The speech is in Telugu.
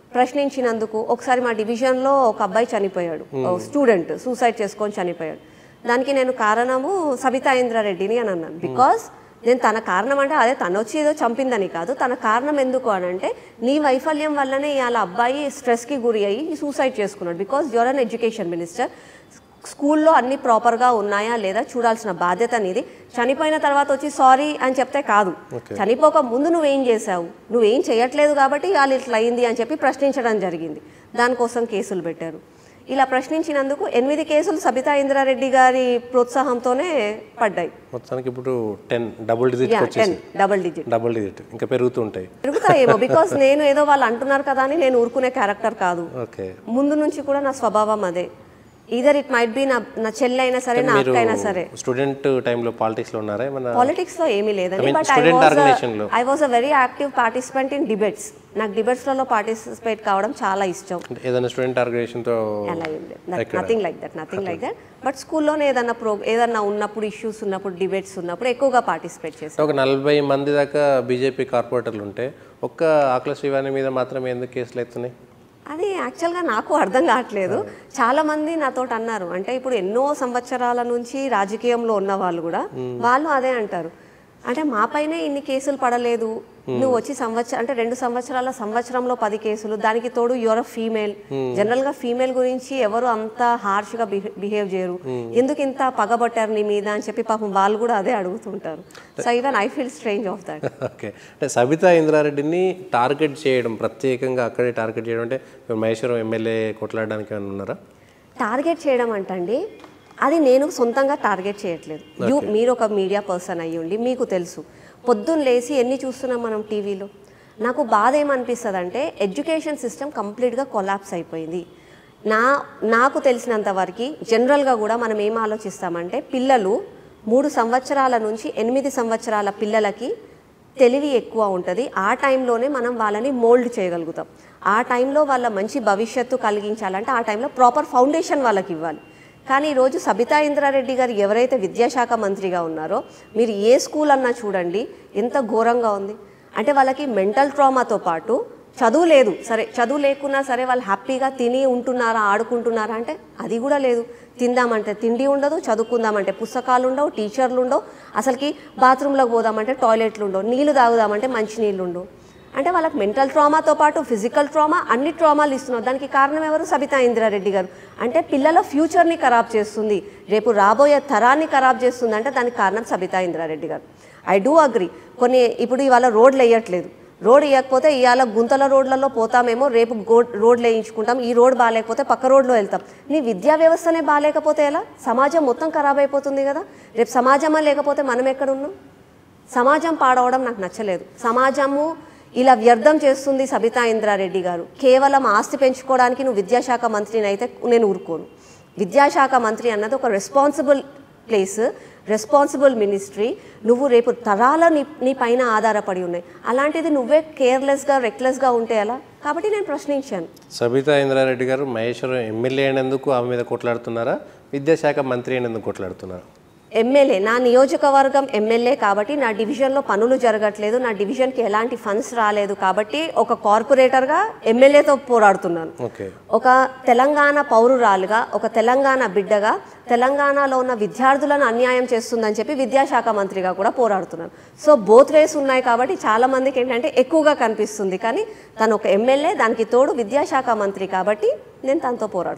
ప్రశ్నించినందుకు ఒకసారి మా డివిజన్లో ఒక అబ్బాయి చనిపోయాడు స్టూడెంట్ సూసైడ్ చేసుకొని చనిపోయాడు దానికి నేను కారణము సబితా ఇంద్రారెడ్డిని అని అన్నాను బికాస్ నేను తన కారణం అంటే అదే తను వచ్చి ఏదో చంపిందని కాదు తన కారణం ఎందుకు అని అంటే నీ వైఫల్యం వల్లనే ఇవాళ అబ్బాయి స్ట్రెస్కి గురి అయ్యి సూసైడ్ చేసుకున్నాడు because your uh education minister స్కూల్లో అన్ని ప్రాపర్గా ఉన్నాయా లేదా చూడాల్సిన బాధ్యత నీది చనిపోయిన తర్వాత వచ్చి సారీ అని చెప్తే కాదు చనిపోక ముందు నువ్వేం చేసావు నువ్వేం చేయట్లేదు కాబట్టి వాళ్ళు ఇట్లా అయింది అని చెప్పి ప్రశ్నించడం జరిగింది దానికోసం కేసులు పెట్టారు ఇలా ప్రశ్నించినందుకు ఎనిమిది కేసులు సబితా ఇంద్రారెడ్డి గారి ప్రోత్సాహంతోనే పడ్డాయి మొత్తానికి ఇప్పుడు టెన్ డబుల్ డిజిట్ టెన్ వచ్చేసి డబల్ డిజిట్ డబుల్ డిజిట్ ఇంకా పెరుగుతూ ఉంటాయి పెరుగుతాయేమో బికాస్ నేను ఏదో వాళ్ళు అంటున్నారు కదా అని నేను ఊరుకునే క్యారెక్టర్ కాదు ఓకే ముందు నుంచి కూడా నా స్వభావం అదే ఈధర్ ఇట్ మైట్ బి నా నా చెల్లి అయినా సరే నా అక్క అయినా సరే స్టూడెంట్ టైంలో పాలిటిక్స్లో ఉన్నారా ఏమన్నా పాలిటిక్స్ లో ఏమీ లేదండి mean, but I student was organization లో. I was a very active participant in debates నాకు డిబేట్స్ లలో పార్టిసిపేట్ కావడం చాలా ఇష్టం అంటే ఏదైనా స్టూడెంట్ ఆర్గనైజేషన్తో అలా ఏం లేదు nothing like that nothing like that but స్కూల్లోనే ఏదన్నా ప్రో ఏదన్నా ఉన్నప్పుడు ఇష్యూస్ ఉన్నప్పుడు డిబేట్స్ ఉన్నప్పుడు ఎక్కువగా పార్టిసిపేట్ చేశాను ఒక నలభై మంది దాకా బీజేపీ కార్పొరేటర్లు ఉంటే ఒక్క ఆకుల శ్రీవాణి మీద మాత్రం ఎందుకు కేసులు అవుతున్నాయి అది యాక్చువల్గా నాకు అర్థం కావట్లేదు చాలా మంది నాతో అన్నారు అంటే ఇప్పుడు ఎన్నో సంవత్సరాల నుంచి రాజకీయంలో ఉన్న వాళ్ళు కూడా వాళ్ళు అదే అంటారు అంటే మా పైనే ఇన్ని కేసులు పడలేదు నువ్వు వచ్చి సంవత్సరం అంటే రెండు సంవత్సరాల సంవత్సరంలో పది కేసులు దానికి తోడు యువర్ ఫీమేల్ జనరల్ గా ఫీమేల్ గురించి ఎవరు అంత హార్ష్ గా బిహేవ్ చేయరు ఎందుకు ఇంత పగబట్టారు నీ మీద అని చెప్పి పాపం వాళ్ళు కూడా అదే అడుగుతుంటారు so even I feel strange of that okay అంటే సబితా ఇంద్రారెడ్డిని టార్గెట్ చేయడం ప్రత్యేకంగా అక్కడే టార్గెట్ చేయడం అంటే ఇప్పుడు మహేశ్వరం ఎమ్మెల్యే కొట్లాడడానికి ఏమైనా ఉన్నారా టార్గెట్ చేయడం అంటండి అది నేను సొంతంగా టార్గెట్ చేయట్లేదు యూ మీరు ఒక మీడియా పర్సన్ అయ్యి ఉండి మీకు తెలుసు పొద్దున్న లేచి ఎన్ని చూస్తున్నాం మనం టీవీలో నాకు బాధ ఏమనిపిస్తుంది అంటే ఎడ్యుకేషన్ సిస్టమ్ కంప్లీట్గా కొలాప్స్ అయిపోయింది నా నాకు తెలిసినంత వరకు జనరల్గా కూడా మనం ఏం ఆలోచిస్తామంటే పిల్లలు మూడు సంవత్సరాల నుంచి ఎనిమిది సంవత్సరాల పిల్లలకి తెలివి ఎక్కువ ఉంటుంది ఆ టైంలోనే మనం వాళ్ళని మోల్డ్ చేయగలుగుతాం ఆ టైంలో వాళ్ళ మంచి భవిష్యత్తు కలిగించాలంటే ఆ టైంలో ప్రాపర్ ఫౌండేషన్ వాళ్ళకి ఇవ్వాలి కానీ ఈరోజు సబితా ఇంద్రారెడ్డి గారు ఎవరైతే విద్యాశాఖ మంత్రిగా ఉన్నారో మీరు ఏ స్కూల్ అన్నా చూడండి ఎంత ఘోరంగా ఉంది అంటే వాళ్ళకి మెంటల్ ట్రామాతో పాటు చదువు లేదు సరే చదువు లేకున్నా సరే వాళ్ళు హ్యాపీగా తిని ఉంటున్నారా ఆడుకుంటున్నారా అంటే అది కూడా లేదు తిందామంటే తిండి ఉండదు చదువుకుందామంటే పుస్తకాలు ఉండవు టీచర్లు ఉండవు అసలుకి బాత్రూంలోకి పోదామంటే టాయిలెట్లు ఉండవు నీళ్లు తాగుదామంటే మంచి నీళ్ళు ఉండవు అంటే వాళ్ళకి మెంటల్ ట్రామాతో పాటు ఫిజికల్ ట్రామా అన్ని ట్రామాలు ఇస్తున్నారు దానికి కారణం ఎవరు సబితా ఇందిరారెడ్డి గారు అంటే పిల్లల ఫ్యూచర్ని ఖరాబ్ చేస్తుంది రేపు రాబోయే తరాన్ని ఖరాబ్ చేస్తుంది అంటే దానికి కారణం సబితా ఇందిరారెడ్డి గారు ఐ డూ అగ్రి కొన్ని ఇప్పుడు ఇవాళ రోడ్లు వేయట్లేదు రోడ్ వేయకపోతే ఇవాళ గుంతల రోడ్లలో పోతామేమో రేపు గో రోడ్లు వేయించుకుంటాం ఈ రోడ్ బాగాలేకపోతే పక్క రోడ్లో వెళ్తాం నీ విద్యా వ్యవస్థనే బాగాలేకపోతే ఎలా సమాజం మొత్తం ఖరాబ్ అయిపోతుంది కదా రేపు సమాజమా లేకపోతే మనం ఎక్కడ ఉన్నాం సమాజం పాడవడం నాకు నచ్చలేదు సమాజము ఇలా వ్యర్థం చేస్తుంది సబితా ఇంద్రారెడ్డి గారు కేవలం ఆస్తి పెంచుకోవడానికి నువ్వు విద్యాశాఖ మంత్రిని అయితే నేను ఊరుకోను విద్యాశాఖ మంత్రి అన్నది ఒక రెస్పాన్సిబుల్ ప్లేస్ రెస్పాన్సిబుల్ మినిస్ట్రీ నువ్వు రేపు తరాల నీ నీ పైన ఆధారపడి ఉన్నాయి అలాంటిది నువ్వే కేర్లెస్గా రెక్లెస్గా ఉంటే ఎలా కాబట్టి నేను ప్రశ్నించాను సబితా ఇంద్రారెడ్డి గారు మహేశ్వరం ఎమ్మెల్యే అయినందుకు ఆమె మీద కొట్లాడుతున్నారా విద్యాశాఖ మంత్రి అయినందుకు కొట్లాడుతున్నారా ఎమ్మెల్యే నా నియోజకవర్గం ఎమ్మెల్యే కాబట్టి నా డివిజన్లో పనులు జరగట్లేదు నా డివిజన్కి ఎలాంటి ఫండ్స్ రాలేదు కాబట్టి ఒక కార్పొరేటర్గా ఎమ్మెల్యేతో పోరాడుతున్నాను ఓకే ఒక తెలంగాణ పౌరురాలుగా ఒక తెలంగాణ బిడ్డగా తెలంగాణలో ఉన్న విద్యార్థులను అన్యాయం చేస్తుందని చెప్పి విద్యాశాఖ మంత్రిగా కూడా పోరాడుతున్నాను సో బోత్ వేస్ ఉన్నాయి కాబట్టి చాలా మందికి ఏంటంటే ఎక్కువగా కనిపిస్తుంది కానీ తను ఒక ఎమ్మెల్యే దానికి తోడు విద్యాశాఖ మంత్రి కాబట్టి నేను తనతో పోరాడుతున్నాను